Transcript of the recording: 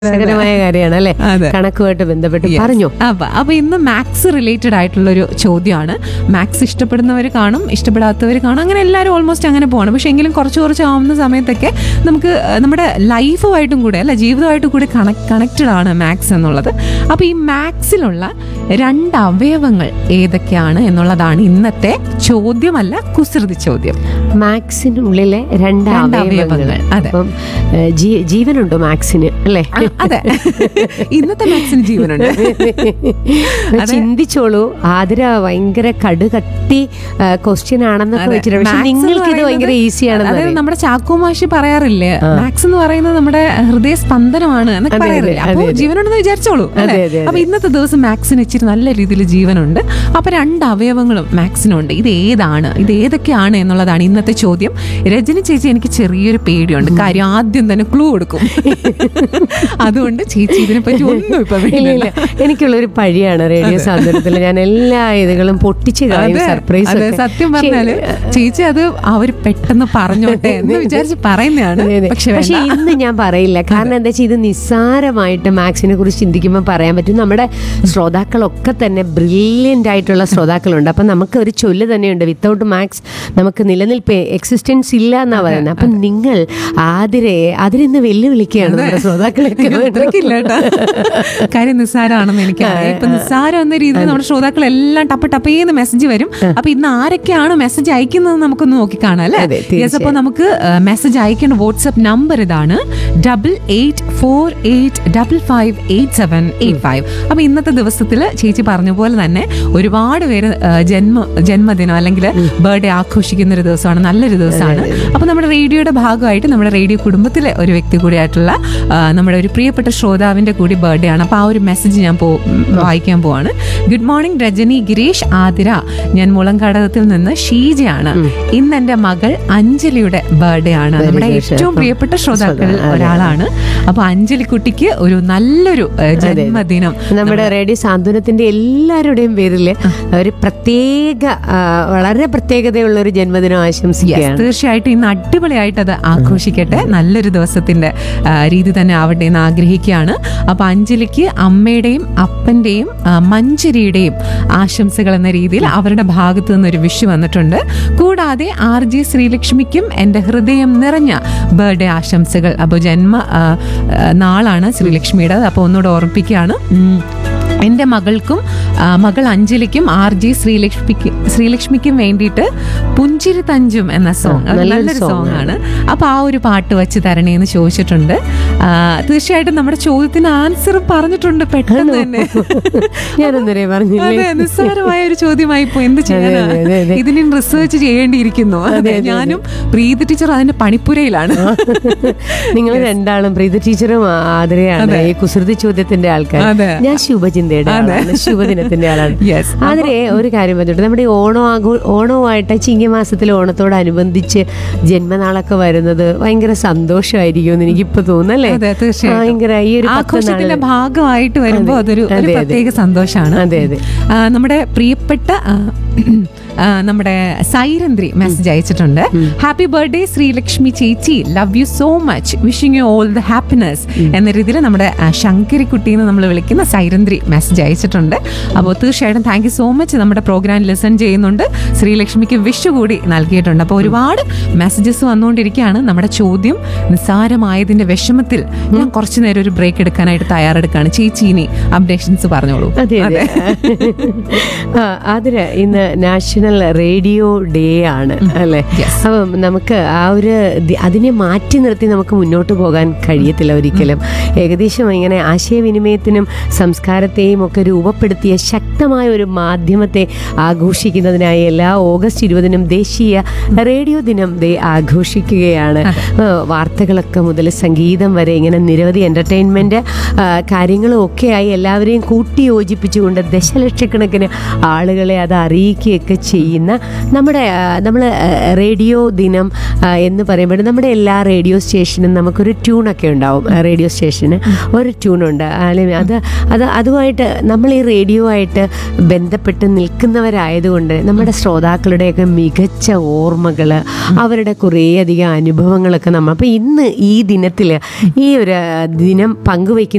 രസകരമായ കാര്യമാണ് അല്ലെ അതെ. കണക്കുമായിട്ട് ബന്ധപ്പെട്ട് Yes. പറഞ്ഞു അപ്പൊ അപ്പൊ ഇന്ന് മാത്സ് റിലേറ്റഡ് ആയിട്ടുള്ള ഒരു ചോദ്യമാണ് മാത്സ് ഇഷ്ടപ്പെടുന്നവർ കാണും ഇഷ്ടപ്പെടാത്തവർ കാണും അങ്ങനെ എല്ലാവരും ഓൾമോസ്റ്റ് അങ്ങനെ പോകണം പക്ഷെ എങ്കിലും കുറച്ച് കുറച്ച് ആവുന്ന സമയത്തൊക്കെ നമുക്ക് ആ, നമ്മുടെ ലൈഫുമായിട്ടും കൂടെ അല്ല ജീവിതമായിട്ടും കൂടി കണക്റ്റഡ് ആണ് മാത്സ് എന്നുള്ളത് അപ്പൊ ഈ മാത്സിലുള്ള രണ്ട് അവയവങ്ങൾ ഏതൊക്കെയാണ് എന്നുള്ളതാണ് ഇന്നത്തെ ചോദ്യമല്ല കുസൃതി ചോദ്യം മാത്സിനുള്ളിലെ രണ്ട് രണ്ട് അവയവങ്ങൾ അവയവങ്ങൾ, അതെ. അപ്പം ഏ, ജീ- ജീവനുണ്ടോ മാത്സിന് അല്ലേ ആ, അതെ ഇന്നത്തെ മാത്സിന് ജീവനുണ്ട് ചിന്തിച്ചോളൂ ആതിര ഭയങ്കര കടുകട്ടി ക്വസ്റ്റ്യൻ ആണെന്നൊക്കെ അതെ. വെച്ചിട്ട് പക്ഷെ Maths എന്ന് നിങ്ങൾക്ക് ഇത് പറയുന്നത് ഭയങ്കര ഈസി ആണെന്ന് അതായത് അറിയാം. നമ്മുടെ ചാക്കോ മാഷി പറയാറില്ലേ മാത്സ് എന്ന് പറയുന്നത് നമ്മുടെ ഹൃദയ സ്പന്ദനമാണ് എന്നൊക്കെ അതെ, അതെ, പറയാറില്ലേ അതെ, അപ്പൊ അതെ. ജീവനുണ്ടെന്ന് വിചാരിച്ചോളൂ അല്ലേ? അതെ, അതെ, അപ്പൊ ഇന്നത്തെ ദിവസം മാത്സിന് ഇച്ചിരി നല്ല രീതിയിൽ ജീവനുണ്ട് അപ്പൊ രണ്ട് അവയവങ്ങളും മാത്സിനുണ്ട് ഇത് ഏതാണ് ഇത് ഏതൊക്കെയാണ് എന്നുള്ളതാണ് ഇന്നത്തെ ചോദ്യം രജനി ചേച്ചി എനിക്ക് ചെറിയൊരു പേടിയുണ്ട് കാര്യം ആദ്യം തന്നെ ക്ലൂ കൊടുക്കും അതുകൊണ്ട് ചേച്ചി ഇതിനെ പറ്റി ഒന്നും ഇപ്പൊ ഇല്ല ഇല്ല വേണ്ടില്ല. എനിക്കുള്ളൊരു പഴിയാണ് റേഡിയോ സാന്ത്വനത്തിൽ ഞാൻ എല്ലാ ഇതുകളും പൊട്ടിച്ച് കളയും അതെ, സർപ്രൈസ് അതെ, സത്യം പറഞ്ഞാല് ചേച്ചി അത് അവര് പെട്ടെന്ന് പറഞ്ഞോട്ടെ എന്ന് വിചാരിച്ച് പറയുന്നതാണ് പക്ഷെ പക്ഷെ വേണ്ട. ഇന്ന് ഞാൻ പറയില്ല കാരണം എന്താ വെച്ചാൽ ഇത് നിസ്സാരമായിട്ട് മാത്സിനെ കുറിച്ച് ചിന്തിക്കുമ്പോൾ പറയാൻ പറ്റും നമ്മുടെ ശ്രോതാക്കളൊക്കെ തന്നെ ബ്രില്യൻ്റ് ആയിട്ടുള്ള ശ്രോതാക്കളുണ്ട് അപ്പം നമുക്ക് ഒരു ചൊല്ല് തന്നെയുണ്ട് വിത്തൗട്ട് മാത്സ് നമുക്ക് നിലനിൽപ്പ് എക്സിസ്റ്റൻസ് ഇല്ല എന്നാ പറയുന്നത് അപ്പം നിങ്ങൾ ആതിരെ അതിരിന്ന് വെല്ലുവിളിക്കുകയാണ് നമ്മുടെ ശ്രോതാക്കളൊക്കെ അത്രയ്ക്കില്ല കേട്ടോ. കാര്യം നിസ്സാരമാണെന്ന് എനിക്കറിയാം ഇപ്പൊ നിസ്സാരം എന്ന രീതിയിൽ നമ്മുടെ ശ്രോതാക്കളെല്ലാം ടപ്പ് ടപ്പേന്ന് മെസ്സേജ് വരും അപ്പൊ ഇന്ന് ആരൊക്കെയാണ് മെസ്സേജ് അയക്കുന്നത് നമുക്കൊന്ന് നോക്കി കാണാം അല്ലേ അതെ, യെസ് അപ്പൊ നമുക്ക് മെസ്സേജ് അയക്കേണ്ട വാട്സ്ആപ്പ് നമ്പർ ഇതാണ് double eight four eight double five eight seven eight five അപ്പൊ ഇന്നത്തെ ദിവസത്തിൽ ചേച്ചി പറഞ്ഞ പോലെ തന്നെ ഒരുപാട് പേര് ആ, ജന്മ ജന്മദിനം അല്ലെങ്കിൽ ബർത്ത്ഡേ ആഘോഷിക്കുന്ന ഒരു ദിവസമാണ് നല്ലൊരു ദിവസമാണ് അപ്പൊ നമ്മുടെ റേഡിയോയുടെ ഭാഗമായിട്ട് നമ്മുടെ റേഡിയോ കുടുംബത്തിലെ ഒരു വ്യക്തി കൂടിയായിട്ടുള്ള ആ, നമ്മുടെ ഒരു പ്രിയപ്പെട്ട ശ്രോതാവിന്റെ കൂടി ബർത്ത്ഡേ ആണ് അപ്പൊ ആ ഒരു മെസ്സേജ് ഞാൻ പോ ഉം, വായിക്കാൻ പോവാണ് ഗുഡ് മോർണിംഗ് രജനി ഗിരീഷ് ആതിര ഞാൻ മുളങ്കാടകത്തിൽ നിന്ന് ഷീജയാണ് ഇന്ന് എന്റെ മകൾ അഞ്ജലിയുടെ ബർത്ത്ഡേ ആണ് നമ്മുടെ good. ഏറ്റവും പ്രിയപ്പെട്ട ശ്രോതാക്കളിൽ അതെ. ഒരാളാണ് അപ്പൊ അഞ്ജലി കുട്ടിക്ക് ഒരു നല്ലൊരു ആ, ജന്മദിനം നമ്മുടെ റേഡിയോ സാന്ത്വനത്തിന്റെ എല്ലാവരുടെയും പേരിൽ ഒരു പ്രത്യേക ആ, വളരെ പ്രത്യേകതയുള്ള ഒരു ജന്മദിനം Yes, ആശംസിക്കുകയാണ് തീർച്ചയായിട്ടും ഇന്ന് അടിപൊളിയായിട്ട് അത് ആഘോഷിക്കട്ടെ നല്ലൊരു ദിവസത്തിന്റെ ആ, രീതി തന്നെ ആവട്ടെ എന്ന് ആഗ്രഹിക്കുകയാണ് അപ്പൊ അഞ്ജലിക്ക് അമ്മയുടെയും അപ്പന്റെയും ആ, മഞ്ജരിയുടെയും ആശംസകൾ എന്ന രീതിയിൽ അവരുടെ ഭാഗത്തു നിന്നൊരു വിഷു വന്നിട്ടുണ്ട് കൂടാതെ ആർ ജി ശ്രീലക്ഷ്മിക്കും എൻ്റെ ഹൃദയം നിറഞ്ഞ ബർത്ത്ഡേ ആശംസകൾ അപ്പോൾ ജന്മ ആ, ആ, നാളാണ് ശ്രീലക്ഷ്മിയുടെ അപ്പോൾ ഒന്നുകൂടെ ഓർമ്മിപ്പിക്കുകയാണ് ഉം. എൻ്റെ മകൾക്കും ആ, മകൾ അഞ്ജലിക്കും ആർ ജി ശ്രീലക്ഷ്മിക്ക് ശ്രീലക്ഷ്മിക്കും വേണ്ടിയിട്ട് പുഞ്ചിരി തഞ്ചും എന്ന സോങ് നല്ലൊരു നല്ലൊരു song സോങ് ആണ് അപ്പൊ ആ ഒരു പാട്ട് വെച്ച് തരണേ എന്ന് ചോദിച്ചിട്ടുണ്ട് ആ, തീർച്ചയായിട്ടും നമ്മുടെ ചോദ്യത്തിന് ആൻസർ പറഞ്ഞിട്ടുണ്ട് പെട്ടെന്ന് തന്നെ ഞാനൊന്നരേ പറഞ്ഞില്ലേ അതെ നിസ്സാരമായ ഒരു ചോദ്യമായി ഇപ്പൊ എന്ത് ചെയ്യാനാ അതെ, അതെ, അതെ. ഇതിന് റിസർച്ച് ചെയ്യേണ്ടിയിരിക്കുന്നു അതെ ഞാനും പ്രീതി ടീച്ചർ അതിന്റെ പണിപ്പുരയിലാണ് നിങ്ങൾ രണ്ടാളും പ്രീത ടീച്ചറും ആതിരയാണ് ഈ കുസൃതി ചോദ്യത്തിന്റെ ആൾക്കാർ അതെ. ഞാൻ ശുഭചിന്തയുടെ ആളാണ് ശുഭദിനത്തിന്റെ ആളാണ് Yes. ആതിരെ ഒരു കാര്യം പറഞ്ഞിട്ട് നമ്മുടെ ഈ ഓണം ആഘോ ഓണവുമായിട്ട് ചിങ്ങമാസത്തിൽ ഓണത്തോടനുബന്ധിച്ച് ജന്മനാളൊക്കെ വരുന്നത് ഭയങ്കര സന്തോഷമായിരിക്കും എന്ന് എനിക്കിപ്പോ തോന്നുന്നല്ലേ അതെ തീർച്ചയായും ഭയങ്കര ഈ ഒരു പത്ത് ആഘോഷത്തിന്റെ നാള് ഭാഗമായിട്ട് വരുമ്പോൾ അതെ, അതൊരു ഒരു അതെ, അതെ. പ്രത്യേക സന്തോഷമാണ് അതെ, അതെ. ആ, നമ്മുടെ പ്രിയപ്പെട്ട ആ, ആ, നമ്മുടെ സൈരന്ദ്രി മെസ്സേജ് അയച്ചിട്ടുണ്ട് ഹാപ്പി ബർത്ത്ഡേ ശ്രീലക്ഷ്മി ചേച്ചി love you so much wishing you all the happiness എന്ന രീതിയിൽ നമ്മുടെ ആ, ശങ്കരിക്കുട്ടി എന്ന് നമ്മൾ വിളിക്കുന്ന സൈരന്ദ്രി മെസ്സേജ് അയച്ചിട്ടുണ്ട് അപ്പോൾ തീർച്ചയായിട്ടും താങ്ക് യു സോ മച്ച് നമ്മുടെ പ്രോഗ്രാം ലിസൺ ചെയ്യുന്നുണ്ട് ശ്രീലക്ഷ്മിക്ക് വിഷു കൂടി നൽകിയിട്ടുണ്ട് അപ്പോൾ ഒരുപാട് മെസ്സേജസ് വന്നുകൊണ്ടിരിക്കുകയാണ് നമ്മുടെ ചോദ്യം നിസ്സാരമായതിന്റെ വിഷമത്തിൽ ഞാൻ കുറച്ചു നേരം ഒരു ബ്രേക്ക് എടുക്കാനായിട്ട് തയ്യാറെടുക്കുകയാണ് ചേച്ചി ഇനി അപ്ഡേഷൻസ് പറഞ്ഞോളൂ അതെ അതെ ആ, അതിര ഇന്ന് നാഷണൽ റേഡിയോ ഡേ ആണ് അല്ലെ Yes. അപ്പം നമുക്ക് ആ ഒരു ദി- അതിനെ മാറ്റി നിർത്തി നമുക്ക് മുന്നോട്ട് പോകാൻ കഴിയത്തില്ല ഒരിക്കലും ഏകദേശം ഇങ്ങനെ ആശയവിനിമയത്തിനും സംസ്കാരത്തെയും ഒക്കെ രൂപപ്പെടുത്തിയ ശക്തമായ ഒരു മാധ്യമത്തെ ആഘോഷിക്കുന്നതിനായി എല്ലാ ഓഗസ്റ്റ് ഇരുപതിനും ദേശീയ റേഡിയോ ദിനം ദേ ആഘോഷിക്കുകയാണ് ആ, വാർത്തകളൊക്കെ മുതൽ സംഗീതം വരെ ഇങ്ങനെ നിരവധി എന്റർടൈൻമെന്റ് കാര്യങ്ങളും ഒക്കെയായി എല്ലാവരെയും കൂട്ടി യോജിപ്പിച്ചുകൊണ്ട് ദശലക്ഷക്കണക്കിന് ആളുകളെ അത് അറിയിക്കുകയൊക്കെ ചെയ്യുന്ന നമ്മുടെ നമ്മൾ റേഡിയോ ദിനം ആ, എന്ന് പറയുമ്പോൾ നമ്മുടെ എല്ലാ റേഡിയോ സ്റ്റേഷനും നമുക്കൊരു ട്യൂണൊക്കെ ഉണ്ടാവും ആ, റേഡിയോ സ്റ്റേഷന് ഒരു ട്യൂണുണ്ട് അല്ലെങ്കിൽ അത് അത് അതുമായിട്ട് നമ്മൾ ഈ റേഡിയോ ആയിട്ട് ബന്ധപ്പെട്ട് നിൽക്കുന്നവരായതുകൊണ്ട് നമ്മുടെ ശ്രോതാക്കളുടെയൊക്കെ മികച്ച ഓർമ്മകൾ അവരുടെ കുറേയധികം അനുഭവങ്ങളൊക്കെ നമ്മൾ അപ്പോൾ ഇന്ന് ഈ ദിനത്തിൽ ഈ ഒരു ദിനം പങ്കുവയ്ക്കുന്ന